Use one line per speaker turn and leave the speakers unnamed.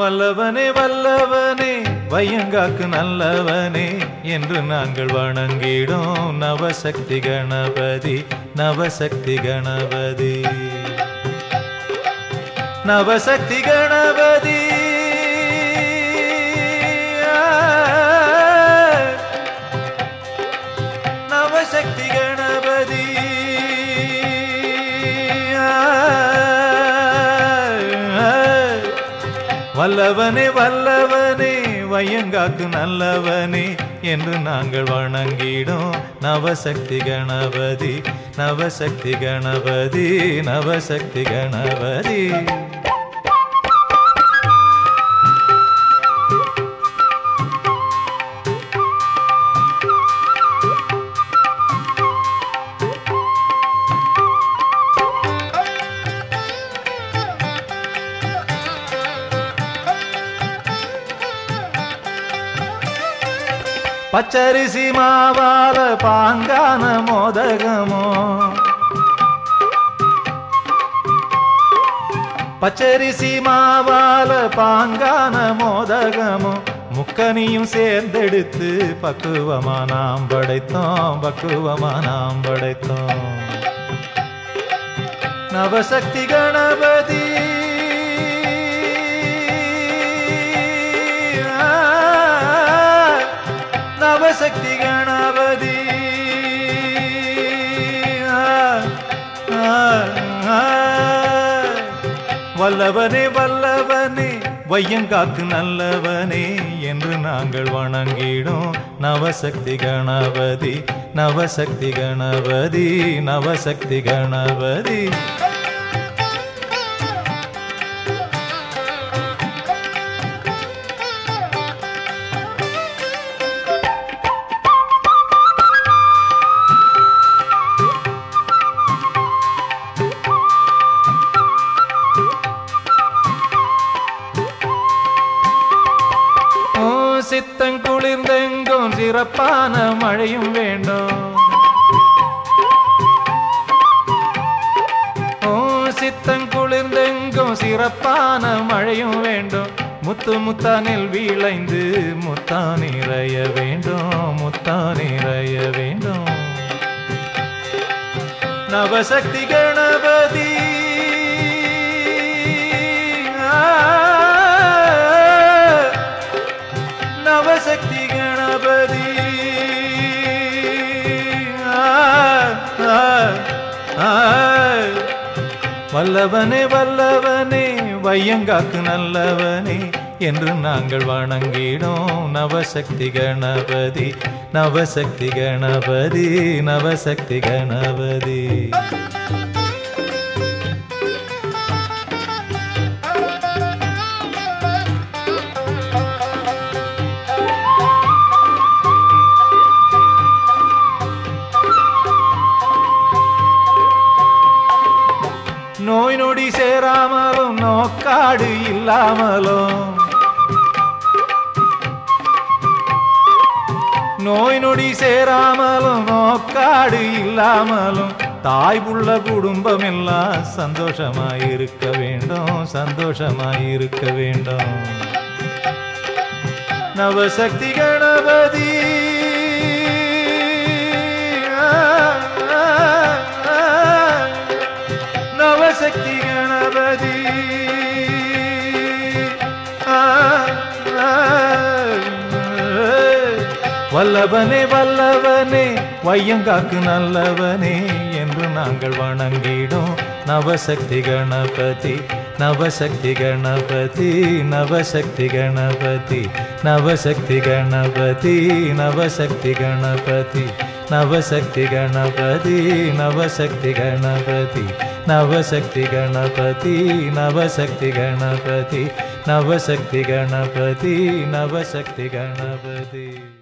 வல்லவனே வல்லவனே வையங்காக்கு நல்லவனே என்று நாங்கள் வணங்கிடும் நவசக்தி கணபதி நவசக்தி கணபதி நவசக்தி கணபதி நவசக்தி கணபதி வல்லவனே வல்லவனே வையங்காக்கு நல்லவனே என்று நாங்கள் வணங்கிடும் நவசக்தி கணபதி நவசக்தி கணபதி நவசக்தி கணபதி பச்சரிசி மாவால பாங்கான மோதகமோ பச்சரிசி மாவால பாங்கான மோதகமோ முக்கனியும் சேர்ந்தெடுத்து பக்குவமா நாம் படைத்தோம் பக்குவமா நாம் படைத்தோம் நவசக்தி கணபதி நவசக்தி கணபதி வல்லவனே வல்லவனே வையங்காக்கு நல்லவனே என்று நாங்கள் வணங்கிடும் நவசக்தி கணபதி நவசக்தி கணபதி நவசக்தி கணபதி ஓ சித்தங்குளிர்ந்தெங்கும் சிறப்பான மழையும் வேண்டும் ஓ சித்தங்குளிர்ந்தெங்கும் சிறப்பான மழையும் வேண்டும் முத்து முத்தானில் வீளைந்து முத்தா நிறைய வேண்டும் முத்தா நிறைய வேண்டும் நவசக்தி கணபதி நவசக்தி கணபதி வல்லவனே வல்லவனே வையங்காக்கு நல்லவனே என்று நாங்கள் வணங்கிடும் நவசக்தி கணபதி நவசக்தி கணபதி நவசக்தி கணபதி நோய் நொடி சேராமலும் நோக்காடு இல்லாமலும் நோய் நொடி சேராமலும் நோக்காடு இல்லாமலும் தாய் புள்ள குடும்பம் எல்லாம் சந்தோஷமாயிருக்க வேண்டும் சந்தோஷமாயிருக்க வேண்டும் நவசக்தி கணபதி நவசக்தி கணபதி வல்லவனே வல்லவனே வையங்காக்கு நல்லவனே என்று நாங்கள் வணங்கிடும் நவசக்தி கணபதி நவசக்தி கணபதி நவசக்தி கணபதி நவசக்தி கணபதி நவசக்தி கணபதி நவசக்தி கணபதி நவசக்தி கணபதி நவசக்தி கணபதி நவசக்தி கணபதி நவசக்தி கணபதி நவசக்தி கணபதி